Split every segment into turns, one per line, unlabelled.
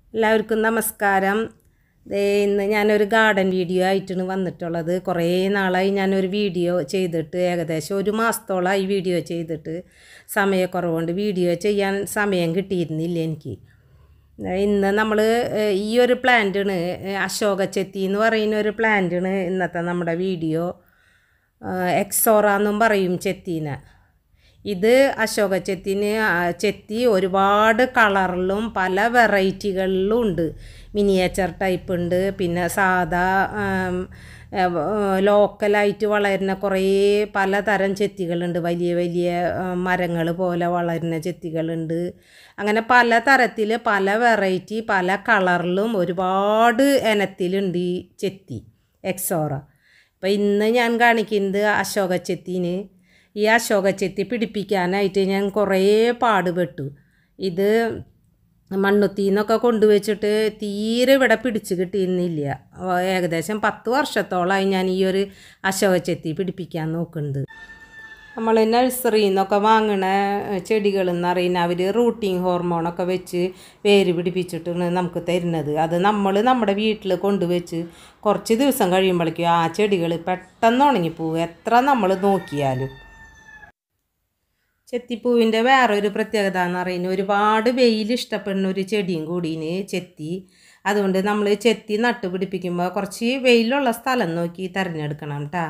എല്ലാവർക്കും നമസ്കാരം ദേ ഇന്ന് ഞാനൊരു ഗാർഡൻ വീഡിയോ ആയിട്ടാണ് വന്നിട്ടുള്ളത് കുറേ നാളായി ഞാനൊരു വീഡിയോ ചെയ്തിട്ട് ഏകദേശം ഒരു മാസത്തോളമായി വീഡിയോ ചെയ്തിട്ട് സമയക്കുറവുകൊണ്ട് വീഡിയോ ചെയ്യാൻ സമയം കിട്ടിയിരുന്നില്ല എനിക്ക് ഇന്ന് നമ്മൾ ഈ ഒരു പ്ലാന്റാണ് അശോക ചെത്തി എന്ന് പറയുന്ന ഒരു പ്ലാന്റാണ് ഇന്നത്തെ നമ്മുടെ വീഡിയോ എക്സോറ എന്നും പറയും ചെത്തീനെ ഇത് അശോക ചെത്തിന് ആ, ചെത്തി ഒരുപാട് കളറിലും പല വെറൈറ്റികളിലും ഉണ്ട് മിനിയേച്ചർ ടൈപ്പ് ഉണ്ട് പിന്നെ സാധാ ആം, ഏ, വ- ലോക്കലായിട്ട് വളരുന്ന കുറേ പലതരം ചെത്തികളുണ്ട് വലിയ വലിയ മരങ്ങൾ പോലെ വളരുന്ന ചെത്തികളുണ്ട് അങ്ങനെ പല തരത്തിൽ പല വെറൈറ്റി പല കളറിലും ഒരുപാട് ഇനത്തിലുണ്ട് ഈ ചെത്തി എക്സോറ അപ്പോൾ ഇന്ന് ഞാൻ കാണിക്കുന്നത് അശോക ചെത്തിന് ഈ അശോക ചെത്തി പിടിപ്പിക്കാനായിട്ട് ഞാൻ കുറേ പാടുപെട്ടു ഇത് മണ്ണുത്തിന്നൊക്കെ കൊണ്ടുവച്ചിട്ട് തീരെ ഇവിടെ പിടിച്ച് കിട്ടിയിരുന്നില്ല അപ്പോൾ ഏകദേശം പത്ത് വർഷത്തോളമായി ഞാൻ ഈ ഒരു അശോക ചെത്തി പിടിപ്പിക്കാൻ നോക്കുന്നുണ്ട് നമ്മൾ നഴ്സറിയിൽ നിന്നൊക്കെ വാങ്ങണ ചെടികൾ എന്ന് പറയുന്ന അവർ റൂട്ടിങ് ഹോർമോണൊക്കെ വെച്ച് വേര് പിടിപ്പിച്ചിട്ടാണ് നമുക്ക് തരുന്നത് അത് നമ്മൾ നമ്മുടെ വീട്ടിൽ കൊണ്ടുവച്ച് കുറച്ച് ദിവസം കഴിയുമ്പോഴേക്കും ആ ചെടികൾ പെട്ടെന്ന് ഉണങ്ങിപ്പോവും എത്ര നമ്മൾ നോക്കിയാലും ചെത്തിപ്പൂവിൻ്റെ വേറൊരു പ്രത്യേകത എന്ന് പറയുന്നത് ഒരുപാട് വെയിൽ ഇഷ്ടപ്പെടുന്ന ഒരു ചെടിയും കൂടിന് ചെത്തി അതുകൊണ്ട് നമ്മൾ ചെത്തി നട്ട് പിടിപ്പിക്കുമ്പോൾ കുറച്ച് വെയിലുള്ള സ്ഥലം നോക്കി തിരഞ്ഞെടുക്കണം കേട്ടോ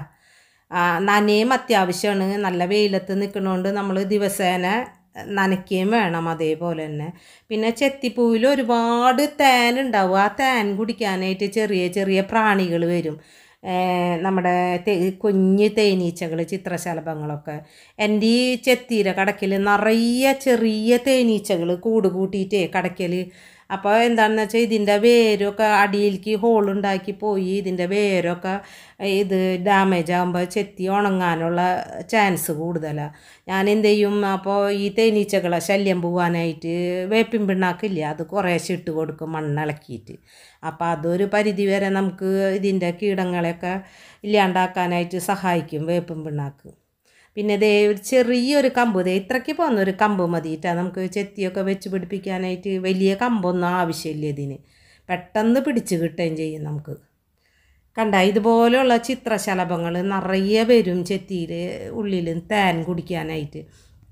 നനയും അത്യാവശ്യമാണ് നല്ല വെയിലത്ത് നിൽക്കണോണ്ട് നമ്മൾ ദിവസേന നനയ്ക്കുകയും വേണം അതേപോലെ തന്നെ പിന്നെ ചെത്തിപ്പൂവിൽ ഒരുപാട് തേൻ ഉണ്ടാവും ആ തേൻ കുടിക്കാനായിട്ട് ചെറിയ ചെറിയ പ്രാണികൾ വരും ഏർ നമ്മുടെ തേ കുഞ്ഞ് തേനീച്ചകൾ ചിത്രശലഭങ്ങളൊക്കെ എൻ്റെ ഈ ചെത്തീര കടക്കൽ നിറയെ ചെറിയ തേനീച്ചകൾ കൂട് കൂട്ടിയിട്ടേ കടക്കൽ അപ്പോൾ എന്താണെന്ന് വെച്ചാൽ ഇതിൻ്റെ വേരൊക്കെ അടിയിലേക്ക് ഹോളുണ്ടാക്കി പോയി ഇതിൻ്റെ വേരൊക്കെ ഇത് ഡാമേജ് ആകുമ്പോൾ ചെത്തി ഉണങ്ങാനുള്ള ചാൻസ് കൂടുതലാണ് ഞാൻ എന്ത് ചെയ്യും അപ്പോൾ ഈ തേനീച്ചകളെ ശല്യം പോകാനായിട്ട് വേപ്പിൻ പിണ്ണാക്കില്ല അത് കുറേശ്ശെ ഇട്ട് കൊടുക്കും മണ്ണിളക്കിയിട്ട് അപ്പോൾ അതൊരു പരിധി വരെ നമുക്ക് ഇതിൻ്റെ കീടങ്ങളെയൊക്കെ ഇല്ലാണ്ടാക്കാനായിട്ട് സഹായിക്കും വേപ്പിൻ പിണ്ണാക്ക് പിന്നെ ദേ ഒരു ചെറിയൊരു കമ്പ് ദേ ഇത്രയ്ക്ക് പോകുന്ന ഒരു കമ്പ് മതിയിട്ടാ നമുക്ക് ചെത്തിയൊക്കെ വെച്ച് പിടിപ്പിക്കാനായിട്ട് വലിയ കമ്പൊന്നും ആവശ്യമില്ല ഇതിന് പെട്ടെന്ന് പിടിച്ച് കിട്ടുകയും ചെയ്യും നമുക്ക് കണ്ട ഇതുപോലെയുള്ള ചിത്രശലഭങ്ങൾ നിറയെ വരും ചെത്തിയിൽ ഉള്ളിൽ തേൻ കുടിക്കാനായിട്ട്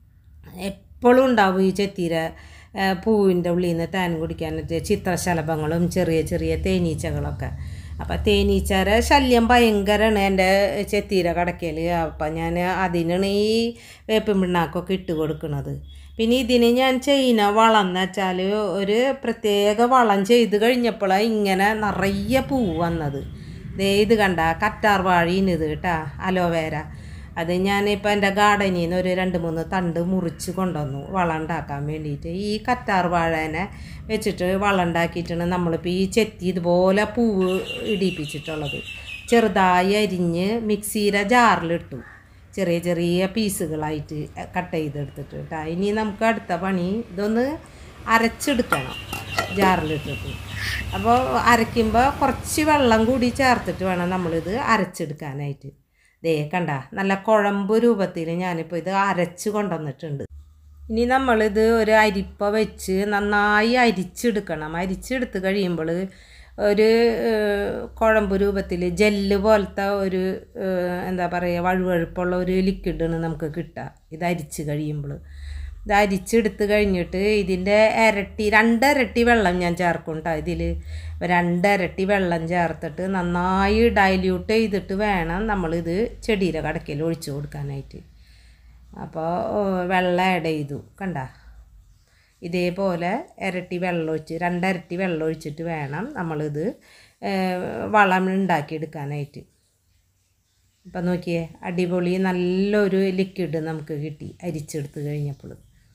എപ്പോഴും ഉണ്ടാവും ഈ ചെത്തീര പൂവിൻ്റെ ഉള്ളിൽ നിന്ന് തേൻ കുടിക്കാനായിട്ട് ചിത്രശലഭങ്ങളും ചെറിയ ചെറിയ തേനീച്ചകളൊക്കെ അപ്പം തേനീച്ചയുടെ ശല്യം ഭയങ്കരമാണ് എൻ്റെ ചെത്തീര കടക്കൽ അപ്പം ഞാൻ അതിനാണ് ഈ വേപ്പിൻ പിണ്ണാക്കൊക്കെ ഇട്ട് കൊടുക്കുന്നത് പിന്നെ ഇതിന് ഞാൻ ചെയ്യുന്ന വളം എന്ന് വെച്ചാൽ ഒരു പ്രത്യേക വളം ചെയ്ത് കഴിഞ്ഞപ്പോഴാണ് ഇങ്ങനെ നിറയെ പൂവ് വന്നത് ദേ ഇത് കണ്ട കറ്റാർ വാഴീന് ഇത് കേട്ടാ അലോവേര അത് ഞാനിപ്പോൾ എൻ്റെ ഗാർഡനിൽ നിന്ന് ഒരു രണ്ട് മൂന്ന് തണ്ട് മുറിച്ച് കൊണ്ടുവന്നു വളം ഉണ്ടാക്കാൻ വേണ്ടിയിട്ട് ഈ കറ്റാർ വാഴേനെ വെച്ചിട്ട് വളം ഉണ്ടാക്കിയിട്ടാണ് നമ്മളിപ്പോൾ ഈ ചെത്തി ഇതുപോലെ പൂവ് ഇടിപ്പിച്ചിട്ടുള്ളത് ചെറുതായി അരിഞ്ഞ് മിക്സിയുടെ ജാറിലിട്ടു ചെറിയ ചെറിയ പീസുകളായിട്ട് കട്ട് ചെയ്തെടുത്തിട്ട് കേട്ടോ ഇനി നമുക്ക് അടുത്ത പണി ഇതൊന്ന് അരച്ചെടുക്കണം ജാറിലിട്ടിട്ട് അപ്പോൾ അരയ്ക്കുമ്പോൾ കുറച്ച് വെള്ളം കൂടി ചേർത്തിട്ട് വേണം നമ്മളിത് അരച്ചെടുക്കാനായിട്ട് ദേ കണ്ട നല്ല കുഴമ്പ് രൂപത്തിൽ ഞാനിപ്പോൾ ഇത് അരച്ച് കൊണ്ടുവന്നിട്ടുണ്ട് ഇനി നമ്മളിത് ഒരു അരിപ്പ വെച്ച് നന്നായി അരിച്ചെടുക്കണം അരിച്ചെടുത്ത് കഴിയുമ്പോൾ ഒരു ഏഹ്, കുഴമ്പ് രൂപത്തിൽ ജെല്ല് പോലത്തെ ഒരു ഏഹ്, എന്താ പറയുക വഴുവഴുപ്പുള്ള ഒരു ലിക്വിഡാണ് നമുക്ക് കിട്ടുക ഇത് അരിച്ച് കഴിയുമ്പോൾ ഇത് അരിച്ചെടുത്ത് കഴിഞ്ഞിട്ട് ഇതിൻ്റെ ഇരട്ടി രണ്ടിരട്ടി വെള്ളം ഞാൻ ചേർക്കും കേട്ടോ ഇതിൽ രണ്ടിരട്ടി വെള്ളം ചേർത്തിട്ട് നന്നായി ഡൈല്യൂട്ട് ചെയ്തിട്ട് വേണം നമ്മളിത് ചെടിയുടെ കടക്കയിൽ ഒഴിച്ചു കൊടുക്കാനായിട്ട് അപ്പോൾ വെള്ളം ആഡ് ചെയ്തു കണ്ട ഇതേപോലെ ഇരട്ടി വെള്ളം ഒഴിച്ച് രണ്ടിരട്ടി വെള്ളം ഒഴിച്ചിട്ട് വേണം നമ്മളിത് ഏഹ്, വളം ഉണ്ടാക്കിയെടുക്കാനായിട്ട് ഇപ്പം നോക്കിയേ അടിപൊളി നല്ലൊരു ലിക്വിഡ് നമുക്ക് കിട്ടി അരിച്ചെടുത്ത് കഴിഞ്ഞപ്പോൾ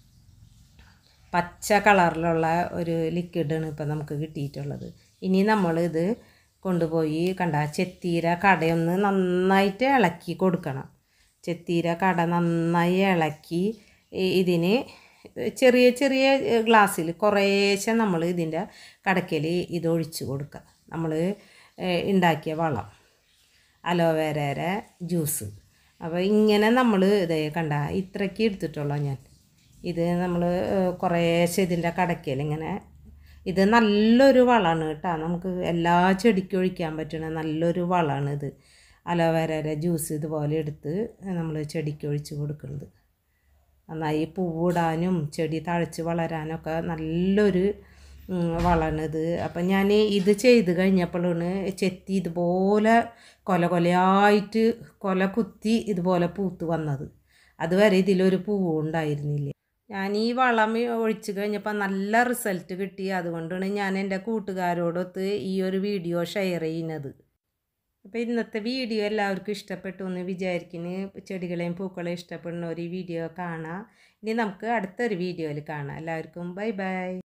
പച്ച കളറിലുള്ള ഒരു ലിക്വിഡാണ് ഇപ്പം നമുക്ക് കിട്ടിയിട്ടുള്ളത് ഇനി നമ്മളിത് കൊണ്ടുപോയി കണ്ട ചെത്തീര കടയൊന്ന് നന്നായിട്ട് ഇളക്കി കൊടുക്കണം ചെത്തീര കട നന്നായി ഇളക്കി ഈ- ഇതിന് ചെറിയ ചെറിയ ഗ്ലാസ്സിൽ കുറേശ്ശെ നമ്മൾ ഇതിൻ്റെ കടക്കൽ ഇത് ഒഴിച്ച് കൊടുക്കുക നമ്മൾ ഉണ്ടാക്കിയ വളം അലോവേരയുടെ ജ്യൂസ് അപ്പോൾ ഇങ്ങനെ നമ്മൾ ഇതേ കണ്ട ഇത്രയ്ക്ക് എടുത്തിട്ടുള്ളൂ ഞാൻ ഇത് നമ്മൾ കുറേശ്ശെ ഇതിൻ്റെ കടക്കയിൽ ഇങ്ങനെ ഇത് നല്ലൊരു വളമാണ് കേട്ടോ നമുക്ക് എല്ലാ ചെടിക്കും ഒഴിക്കാൻ പറ്റുന്ന നല്ലൊരു വളമാണ് ഇത് അലോവേരയുടെ ജ്യൂസ് ഇതുപോലെ എടുത്ത് നമ്മൾ ചെടിക്ക് ഒഴിച്ച് കൊടുക്കുന്നത് നന്നായി പൂവിടാനും ചെടി തഴച്ച് വളരാനൊക്കെ നല്ലൊരു ഉം, വളമാണിത് അപ്പം ഞാൻ ഇത് ചെയ്ത് കഴിഞ്ഞപ്പോഴാണ് ചെത്തി ഇതുപോലെ കൊല കൊലയായിട്ട് കൊല കുത്തി ഇതുപോലെ പൂത്ത് വന്നത് അതുവരെ ഇതിലൊരു പൂവും ഉണ്ടായിരുന്നില്ല ഞാൻ ഈ വളം ഒഴിച്ച് കഴിഞ്ഞപ്പോൾ നല്ല റിസൾട്ട് കിട്ടി അതുകൊണ്ടാണ് ഞാൻ എൻ്റെ കൂട്ടുകാരോടൊത്ത് ഈ ഒരു വീഡിയോ ഷെയർ ചെയ്യുന്നത് അപ്പോൾ ഇന്നത്തെ വീഡിയോ എല്ലാവർക്കും ഇഷ്ടപ്പെട്ടു എന്ന് വിചാരിക്കുന്നു ചെടികളെയും പൂക്കളെയും ഇഷ്ടപ്പെടുന്ന ഒരു വീഡിയോ കാണാം ഇനി നമുക്ക് അടുത്തൊരു വീഡിയോയിൽ കാണാം എല്ലാവർക്കും ബൈ ബൈ